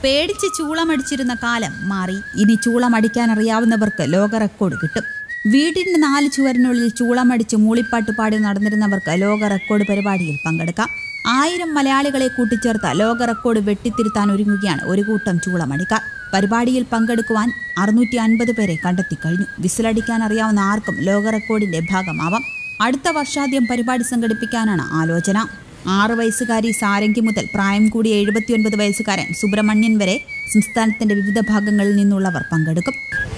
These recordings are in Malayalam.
പേടിച്ച് ചൂളമടിച്ചിരുന്ന കാലം മാറി ഇനി ചൂളമടിക്കാൻ അറിയാവുന്നവർക്ക് ലോക റെക്കോർഡ് കിട്ടും വീടിന്റെ നാല് ചുവരിനുള്ളിൽ ചൂളമടിച്ച് മൂളിപ്പാട്ട് പാടി നടന്നിരുന്നവർക്ക് ലോക റെക്കോർഡ് പരിപാടിയിൽ പങ്കെടുക്കാം ആയിരം മലയാളികളെ കൂട്ടിച്ചേർത്ത ലോക റെക്കോർഡ് വെട്ടിത്തിരുത്താൻ ഒരുങ്ങുകയാണ് ഒരു കൂട്ടം ചൂളമടിക്കാർ പരിപാടിയിൽ പങ്കെടുക്കുവാൻ അറുന്നൂറ്റി അൻപത് പേരെ കണ്ടെത്തിക്കഴിഞ്ഞു വിസിലടിക്കാൻ അറിയാവുന്ന ആർക്കും ലോക റെക്കോർഡിന്റെ ഭാഗമാവാം അടുത്ത വർഷാദ്യം പരിപാടി സംഘടിപ്പിക്കാനാണ് ആലോചന ആറ് വയസ്സുകാരി സാരംഗി മുതൽ പ്രായം കൂടിയ എഴുപത്തിയൊൻപത് വയസ്സുകാരൻ സുബ്രഹ്മണ്യൻ വരെ സംസ്ഥാനത്തിന്റെ വിവിധ ഭാഗങ്ങളിൽ നിന്നുള്ളവർ പങ്കെടുക്കും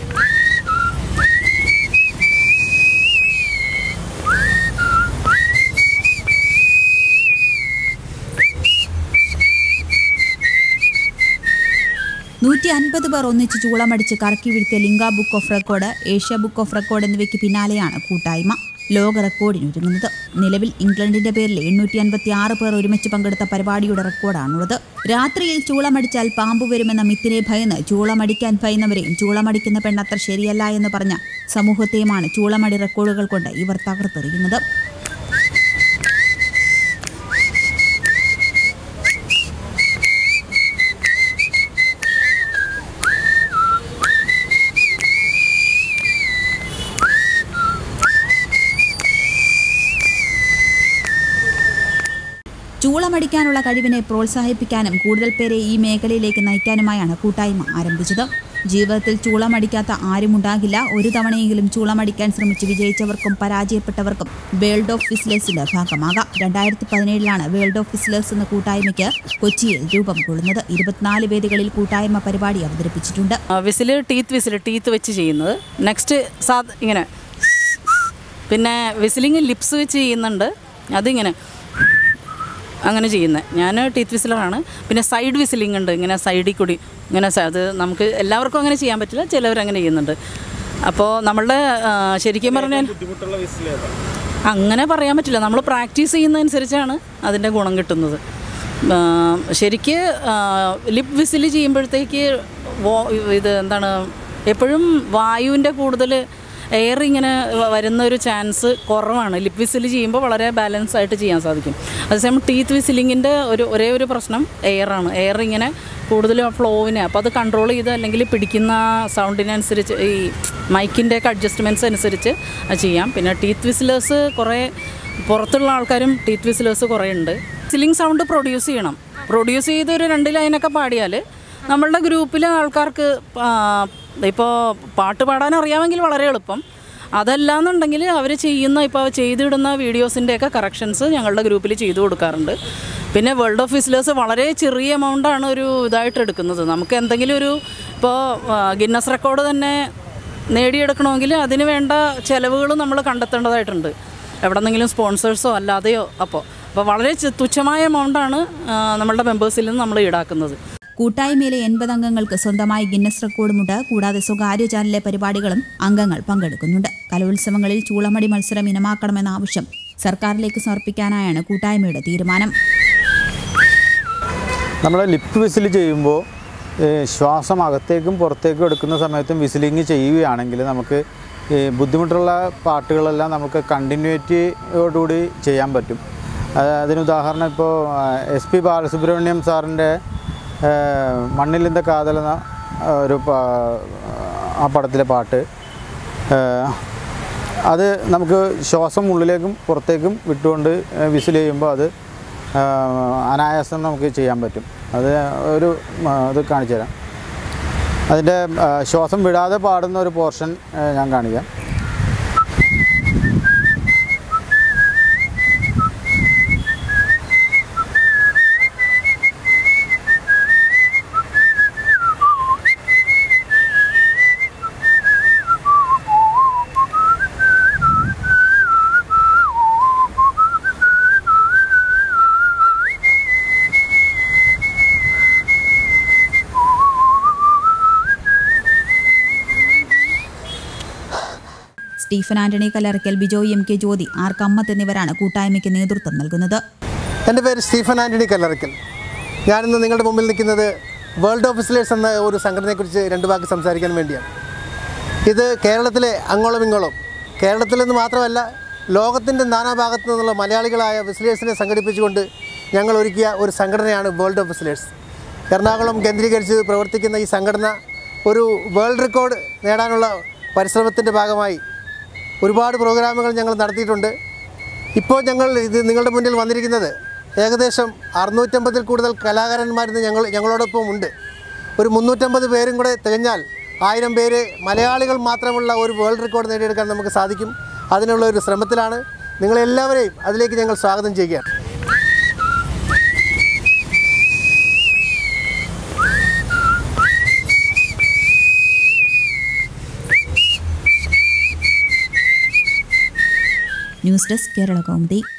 നൂറ്റി അൻപത് പേർ ഒന്നിച്ച് ചൂളമടിച്ച് കറക്കി വീഴ്ത്തിയ Limca book of record Asia book of record എന്നിവയ്ക്ക് പിന്നാലെയാണ് കൂട്ടായ്മ ലോക റെക്കോർഡിനൊരുങ്ങുന്നത് നിലവിൽ ഇംഗ്ലണ്ടിന്റെ പേരിൽ എണ്ണൂറ്റി അൻപത്തി ആറ് പേർ ഒരുമിച്ച് പങ്കെടുത്ത പരിപാടിയുടെ റെക്കോർഡാണുള്ളത് രാത്രിയിൽ ചൂളമടിച്ചാൽ പാമ്പ് വരുമെന്ന മിത്തിനെ ഭയന്ന് ചൂളമടിക്കാൻ ഭയന്നവരെയും ചൂളമടിക്കുന്ന പെണ്ണത്ര ശരിയല്ല എന്ന് പറഞ്ഞ സമൂഹത്തെയുമാണ് ചൂളമടി റെക്കോർഡുകൾ കൊണ്ട് ഇവർ തകർത്തെറിയുന്നത് ചൂളമടിക്കാനുള്ള കഴിവിനെ പ്രോത്സാഹിപ്പിക്കാനും കൂടുതൽ പേരെ ഈ മേഖലയിലേക്ക് നയിക്കാനുമായാണ് കൂട്ടായ്മ ആരംഭിച്ചത് ജീവിതത്തിൽ ചൂളമടിക്കാത്ത ആരുമുണ്ടാകില്ല ഒരു തവണയെങ്കിലും ചൂളമടിക്കാൻ ശ്രമിച്ച് വിജയിച്ചവർക്കും പരാജയപ്പെട്ടവർക്കും വേൾഡ് ഓഫ് വിസ്ലേഴ്സിന്റെ ഭാഗമാകാം രണ്ടായിരത്തി പതിനേഴിലാണ് വേൾഡ് ഓഫ് വിസ്ലേഴ്സ് എന്ന കൂട്ടായ്മയ്ക്ക് കൊച്ചിയിൽ രൂപം കൊള്ളുന്നത് ഇരുപത്തിനാല് വേദികളിൽ കൂട്ടായ്മ പരിപാടി അവതരിപ്പിച്ചിട്ടുണ്ട് വിസിൽ ടീത്ത് വിസിൽ ടീത്ത് വെച്ച് ചെയ്യുന്നത് നെക്സ്റ്റ് സാ ഇങ്ങനെ പിന്നെ വിസിലിങ് ലിപ്സ് വെച്ച് ചെയ്യുന്നുണ്ട് അതിങ്ങനെ അങ്ങനെ ചെയ്യുന്നത് ഞാൻ ടീത്ത് വിസിലറാണ് പിന്നെ സൈഡ് വിസിലിംഗ് ഉണ്ട് ഇങ്ങനെ സൈഡിൽ കൂടി ഇങ്ങനെ സ- അത് നമുക്ക് എല്ലാവർക്കും അങ്ങനെ ചെയ്യാൻ പറ്റില്ല ചിലവർ അങ്ങനെ ചെയ്യുന്നുണ്ട് അപ്പോൾ നമ്മളുടെ ആ, ശരിക്കും പറഞ്ഞാൽ അങ്ങനെ പറയാൻ പറ്റില്ല നമ്മൾ പ്രാക്ടീസ് ചെയ്യുന്നതനുസരിച്ചാണ് അതിൻ്റെ ഗുണം കിട്ടുന്നത് ആ, ശരിക്ക് ലിപ് വിസിൽ ചെയ്യുമ്പോഴത്തേക്ക് വോ ഇത് എന്താണ് എപ്പോഴും വായുവിൻ്റെ കൂടുതൽ എയർ ഇങ്ങനെ വ- വരുന്ന ഒരു ചാൻസ് കുറവാണ് ലിപ് വിസിൽ ചെയ്യുമ്പോൾ വളരെ ബാലൻസ് ആയിട്ട് ചെയ്യാൻ സാധിക്കും അതേസമയം ടീത്ത് വിസിലിങ്ങിൻ്റെ ഒരു ഒരേ ഒരു പ്രശ്നം എയറാണ് എയർ ഇങ്ങനെ കൂടുതലും ഫ്ലോവിനെ അപ്പോൾ അത് കൺട്രോൾ ചെയ്ത് അല്ലെങ്കിൽ പിടിക്കുന്ന സൗണ്ടിനനുസരിച്ച് ഈ മൈക്കിൻ്റെ ഒക്കെ അഡ്ജസ്റ്റ്മെൻറ്റ്സ് അനുസരിച്ച് അത് ചെയ്യാം പിന്നെ ടീത്ത് വിസിലേഴ്സ് കുറേ പുറത്തുള്ള ആൾക്കാരും ടീത്ത് വിസിലേഴ്സ് കുറേ ഉണ്ട് വിസിലിംഗ് സൗണ്ട് പ്രൊഡ്യൂസ് ചെയ്യണം പ്രൊഡ്യൂസ് ചെയ്ത് ഒരു രണ്ട് ലൈനൊക്കെ പാടിയാൽ നമ്മളുടെ ഗ്രൂപ്പിലെ ആൾക്കാർക്ക് ഇപ്പോൾ പാട്ട് പാടാൻ അറിയാമെങ്കിൽ വളരെ എളുപ്പം അതല്ലാന്നുണ്ടെങ്കിൽ അവർ ചെയ്യുന്ന ഇപ്പോൾ ചെയ്തിടുന്ന വീഡിയോസിൻ്റെയൊക്കെ കറക്ഷൻസ് ഞങ്ങളുടെ ഗ്രൂപ്പിൽ ചെയ്തു കൊടുക്കാറുണ്ട് പിന്നെ വേൾഡ് ഓഫ് വിസിലേഴ്സ് വളരെ ചെറിയ എമൗണ്ടാണ് ഒരു ഇതായിട്ട് എടുക്കുന്നത് നമുക്ക് എന്തെങ്കിലും ഒരു ഇപ്പോൾ ഗിന്നസ് റെക്കോർഡ് തന്നെ നേടിയെടുക്കണമെങ്കിൽ അതിന് വേണ്ട ചിലവുകൾ നമ്മൾ കണ്ടെത്തേണ്ടതായിട്ടുണ്ട് എവിടെന്നെങ്കിലും സ്പോൺസേഴ്സോ അല്ലാതെയോ അപ്പോൾ അപ്പോൾ വളരെ ചെ- തുച്ഛമായ എമൗണ്ടാണ് നമ്മളുടെ മെമ്പേഴ്സിൽ നിന്ന് നമ്മൾ ഈടാക്കുന്നത് കൂട്ടായ്മയിലെ എൺപത് അംഗങ്ങൾക്ക് സ്വന്തമായി ഗിന്നസ് റെക്കോർഡുമുണ്ട് കൂടാതെ സ്വകാര്യ ചാനലിലെ പരിപാടികളും അംഗങ്ങൾ പങ്കെടുക്കുന്നുണ്ട് കലോത്സവങ്ങളിൽ ചൂളമടി മത്സരം ഇനമാക്കണമെന്ന ആവശ്യം സർക്കാരിലേക്ക് സമർപ്പിക്കാനായാണ് കൂട്ടായ്മയുടെ തീരുമാനം നമ്മൾ ലിപ്പ് വിസിൽ ചെയ്യുമ്പോൾ ശ്വാസം അകത്തേക്കും പുറത്തേക്കും എടുക്കുന്ന സമയത്തും വിസിലിങ് ചെയ്യുകയാണെങ്കിൽ നമുക്ക് ഈ ബുദ്ധിമുട്ടുള്ള പാട്ടുകളെല്ലാം നമുക്ക് കണ്ടിന്യൂറ്റിയോടുകൂടി ചെയ്യാൻ പറ്റും അത് അതിന് ഉദാഹരണം ഇപ്പോൾ എസ് പി ബാലസുബ്രഹ്മണ്യം സാറിൻ്റെ മണ്ണിലിൻ്റെ കാതൽ എന്ന ആ, ഒരു പാ- ആ പടത്തിലെ പാട്ട് ഏഹ്, അത് നമുക്ക് ശ്വാസം ഉള്ളിലേക്കും പുറത്തേക്കും വിട്ടുകൊണ്ട് വിസിൽ ചെയ്യുമ്പോൾ അത് ആഹ്, അനായാസം നമുക്ക് ചെയ്യാൻ പറ്റും അത് ഒരു ആ, ഇത് കാണിച്ചു തരാം അതിൻ്റെ ആ, ശ്വാസം വിടാതെ പാടുന്ന ഒരു പോർഷൻ ഞാൻ കാണിക്കാം Stephen Antony Kallarackal Bijoy M K Jyothi R Kammath എന്നിവരാണ് കൂട്ടായ്മയ്ക്ക് നേതൃത്വം നൽകുന്നത് എൻ്റെ പേര് സ്റ്റീഫൻ ആൻ്റണി കല്ലറയ്ക്കൽ ഞാനിന്ന് നിങ്ങളുടെ മുമ്പിൽ നിൽക്കുന്നത് വേൾഡ് ഓഫ് വിസിലേഴ്സ് എന്ന ഒരു സംഘടനയെക്കുറിച്ച് രണ്ട് വാക്ക് സംസാരിക്കാൻ വേണ്ടിയാണ് ഇത് കേരളത്തിലെ അങ്ങോളം ഇങ്ങോളം കേരളത്തിൽ നിന്ന് മാത്രമല്ല ലോകത്തിൻ്റെ നാനാഭാഗത്തു നിന്നുള്ള മലയാളികളായ വിസിലേഴ്സിനെ സംഘടിപ്പിച്ചുകൊണ്ട് ഞങ്ങൾ ഒരുക്കിയ ഒരു സംഘടനയാണ് വേൾഡ് ഓഫ് വിസിലേഴ്സ് എറണാകുളം കേന്ദ്രീകരിച്ച് പ്രവർത്തിക്കുന്ന ഈ സംഘടന ഒരു വേൾഡ് റെക്കോർഡ് നേടാനുള്ള പരിശ്രമത്തിൻ്റെ ഭാഗമായി ഒരുപാട് പ്രോഗ്രാമുകൾ ഞങ്ങൾ നടത്തിയിട്ടുണ്ട് ഇപ്പോൾ ഞങ്ങൾ ഇത് നിങ്ങളുടെ മുന്നിൽ വന്നിരിക്കുന്നത് ഏകദേശം അറുന്നൂറ്റമ്പതിൽ കൂടുതൽ കലാകാരന്മാരിന്ന് ഞങ്ങൾ ഞങ്ങളോടൊപ്പം ഉണ്ട് ഒരു മുന്നൂറ്റമ്പത് പേരും കൂടെ തികഞ്ഞാൽ ആയിരം പേര് മലയാളികൾ മാത്രമുള്ള ഒരു വേൾഡ് റെക്കോർഡ് നേടിയെടുക്കാൻ നമുക്ക് സാധിക്കും അതിനുള്ള ഒരു ശ്രമത്തിലാണ് നിങ്ങളെല്ലാവരെയും അതിലേക്ക് ഞങ്ങൾ സ്വാഗതം ചെയ്യുകയാണ് ന്യൂസ് ഡെസ്ക് കേരള കൗമുദി